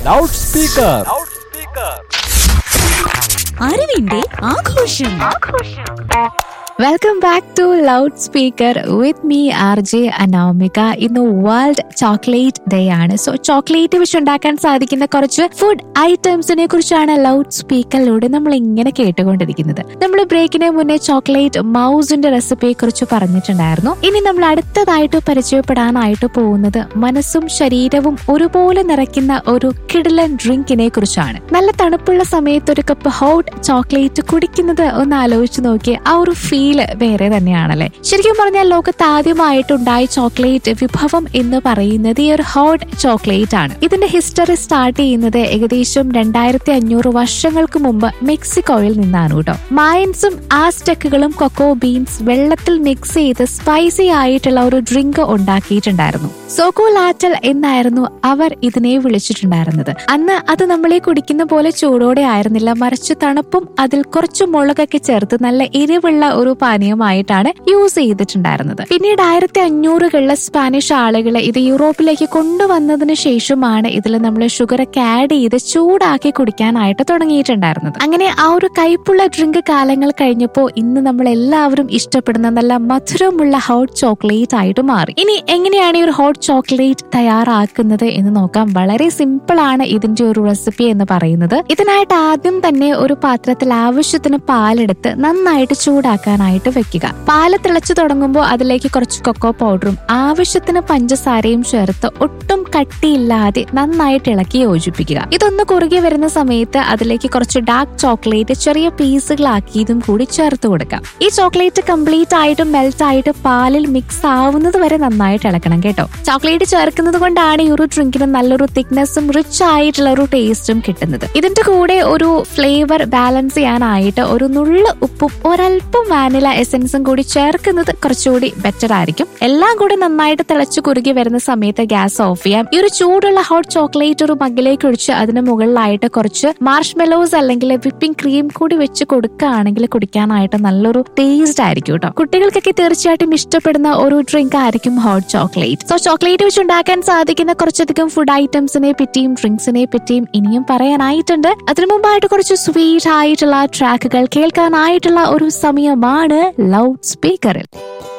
loud speaker അറിവിന്റെ ആഘോഷം welcome back to loud speaker with me R J Anomika ഇന്ന് world chocolate day ആണ് so chocolate വെച്ച് ഉണ്ടാക്കാൻ സാധിക്കുന്ന കുറച്ച് ഫുഡ് ഐറ്റംസിനെ കുറിച്ചാണ് ലൗഡ് സ്പീക്കറിലൂടെ നമ്മൾ ഇങ്ങനെ കേട്ടുകൊണ്ടിരിക്കുന്നത് നമ്മൾ ബ്രേക്കിന് മുന്നേ ചോക്ലേറ്റ് മൗസിന്റെ റെസിപ്പിയെ കുറിച്ച് പറഞ്ഞിട്ടുണ്ടായിരുന്നു ഇനി നമ്മൾ അടുത്തതായിട്ട് പരിചയപ്പെടാനായിട്ട് പോകുന്നത് മനസ്സും ശരീരവും ഒരുപോലെ നിറയ്ക്കുന്ന ഒരു കിടിലൻ ഡ്രിങ്കിനെ കുറിച്ചാണ് നല്ല തണുപ്പുള്ള സമയത്ത് ഒരു കപ്പ് ഹോട്ട് ചോക്ലേറ്റ് കുടിക്കുന്നത് ഒന്ന് ആലോചിച്ച് നോക്കി ആ ഒരു ഫീല് വേറെ തന്നെയാണല്ലേ ശരിക്കും പറഞ്ഞാൽ ലോകത്ത് ആദ്യമായിട്ടുണ്ടായ ചോക്ലേറ്റ് വിഭവം എന്ന് പറയുന്നത് ഈ ഒരു ഹോട്ട് ചോക്ലേറ്റ് ആണ് ഇതിന്റെ ഹിസ്റ്ററി സ്റ്റാർട്ട് ചെയ്യുന്നത് ഏകദേശം രണ്ടായിരത്തി അഞ്ഞൂറ് വർഷങ്ങൾക്ക് മുമ്പ് മെക്സിക്കോയിൽ നിന്നാണ് കേട്ടോ മായൻസും ആസ്റ്റക്കുകളും കൊക്കോ ബീൻസ് വെള്ളത്തിൽ മിക്സ് ചെയ്ത് സ്പൈസി ആയിട്ടുള്ള ഒരു ഡ്രിങ്ക് ഉണ്ടാക്കിയിട്ടുണ്ടായിരുന്നു സോക്കോലാറ്റൽ എന്നായിരുന്നു അവർ ഇതിനെ വിളിച്ചിട്ടുണ്ടായിരുന്നത് അന്ന് അത് നമ്മളെ കുടിക്കുന്ന പോലെ ചൂടോടെ ആയിരുന്നില്ല മറിച്ച് തണുപ്പും അതിൽ കുറച്ച് മുളകൊക്കെ ചേർത്ത് നല്ല എരിവുള്ള ഒരു പാനീയമായിട്ടാണ് യൂസ് ചെയ്തിട്ടുണ്ടായിരുന്നത് പിന്നീട് ആയിരത്തി അഞ്ഞൂറുകളിലെ സ്പാനിഷ് ആളുകൾ ഇത് യൂറോപ്പിലേക്ക് കൊണ്ടുവന്നതിന് ശേഷമാണ് ഇതിൽ നമ്മൾ ഷുഗർ ഒക്കെ ആഡ് ചെയ്ത് ചൂടാക്കി കുടിക്കാനായിട്ട് തുടങ്ങിയിട്ടുണ്ടായിരുന്നത് അങ്ങനെ ആ ഒരു കയ്പുള്ള ഡ്രിങ്ക് കാലങ്ങൾ കഴിഞ്ഞപ്പോൾ ഇന്ന് നമ്മൾ എല്ലാവരും ഇഷ്ടപ്പെടുന്ന നല്ല മധുരമുള്ള ഹോട്ട് ചോക്ലേറ്റ് ആയിട്ട് മാറി ഇനി എങ്ങനെയാണ് ഈ ഒരു ഹോട്ട് ചോക്ലേറ്റ് തയ്യാറാക്കുന്നത് എന്ന് നോക്കാം വളരെ സിമ്പിൾ ആണ് ഇതിന്റെ ഒരു റെസിപ്പി എന്ന് പറയുന്നത് ഇതിനായിട്ട് ആദ്യം തന്നെ ഒരു പാത്രത്തിൽ ആവശ്യത്തിന് പാലെടുത്ത് നന്നായിട്ട് ചൂടാക്കാനായിട്ട് വെക്കുക പാല് തിളച്ചു തുടങ്ങുമ്പോൾ അതിലേക്ക് കുറച്ച് കൊക്കോ പൗഡറും ആവശ്യത്തിന് പഞ്ചസാരയും ചേർത്ത് ഒട്ടും കട്ടിയില്ലാതെ നന്നായിട്ട് ഇളക്കി യോജിപ്പിക്കുക ഇതൊന്ന് കുറുകി വരുന്ന സമയത്ത് അതിലേക്ക് കുറച്ച് ഡാർക്ക് ചോക്ലേറ്റ് ചെറിയ പീസുകളാക്കിയതും കൂടി ചേർത്ത് കൊടുക്കാം ഈ ചോക്ലേറ്റ് കംപ്ലീറ്റ് ആയിട്ട് മെൽറ്റ് ആയിട്ട് പാലിൽ മിക്സ് ആവുന്നത് വരെ നന്നായിട്ട് ഇളക്കണം കേട്ടോ ചോക്ലേറ്റ് ചേർക്കുന്നത് കൊണ്ടാണ് ഈ ഒരു ഡ്രിങ്കിന് നല്ലൊരു തിക്നെസ്സും റിച്ച് ആയിട്ടുള്ള ഒരു ടേസ്റ്റും കിട്ടുന്നത് ഇതിന്റെ കൂടെ ഒരു ഫ്ലേവർ ബാലൻസ് ചെയ്യാനായിട്ട് ഒരു നുള്ളു ഉപ്പും ഒരല്പം വാനില എസൻസും കൂടി ചേർക്കുന്നത് കുറച്ചുകൂടി ബെറ്റർ ആയിരിക്കും എല്ലാം കൂടി നന്നായിട്ട് തിളച്ചു കുറുകി വരുന്ന സമയത്ത് ഗ്യാസ് ഓഫ് ചെയ്യാം ഈ ഒരു ചൂടുള്ള ഹോട്ട് ചോക്ലേറ്റ് ഒരു മഗ്ഗിലേക്ക് ഒഴിച്ച് അതിന് മുകളിലായിട്ട് കുറച്ച് മാർഷ്മെലോസ് അല്ലെങ്കിൽ വിപ്പിംഗ് ക്രീം കൂടി വെച്ച് കൊടുക്കുകയാണെങ്കിൽ കുടിക്കാനായിട്ട് നല്ലൊരു ടേസ്റ്റ് ആയിരിക്കും കേട്ടോ കുട്ടികൾക്കൊക്കെ തീർച്ചയായിട്ടും ഇഷ്ടപ്പെടുന്ന ഒരു ഡ്രിങ്ക് ആയിരിക്കും ഹോട്ട് ചോക്ലേറ്റ് സോ ചോക്ലേറ്റ് വെച്ച് ഉണ്ടാക്കാൻ സാധിക്കുന്ന കുറച്ചധികം ഫുഡ് ഐറ്റംസിനെ പറ്റിയും ഡ്രിങ്ക്സിനെ പറ്റിയും ഇനിയും പറയാനായിട്ടുണ്ട് അതിനു മുമ്പായിട്ട് കുറച്ച് സ്വീറ്റ് ആയിട്ടുള്ള ട്രാക്കുകൾ കേൾക്കാനായിട്ടുള്ള ഒരു സമയമാണ് ലൗഡ് സ്പീക്കറിൽ